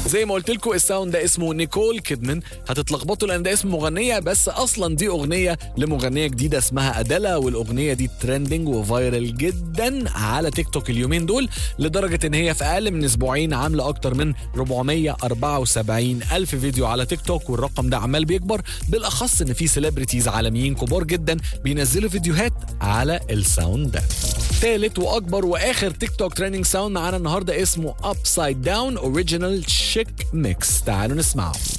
زي ما قلت لكم الساوند ده اسمه نيكول كيدمان هتتلخبطوا لان ده اسم مغنيه بس اصلا دي اغنيه لمغنيه جديده اسمها ادلا والاغنيه دي ترندنج وفايرل جدا على تيك توك اليومين دول لدرجه ان هي في اقل من اسبوعين عامله اكتر من 474 الف فيديو على تيك توك والرقم ده عمال بيكبر بالاخص ان في سيلبرتيز عالميين كبار جدا بينزلوا فيديوهات على الساوند ده ثالث واكبر واخر تيك توك تريننج ساوند معانا النهارده اسمه ابسايد داون اوريجينال شيك ميكس تعالوا نسمعه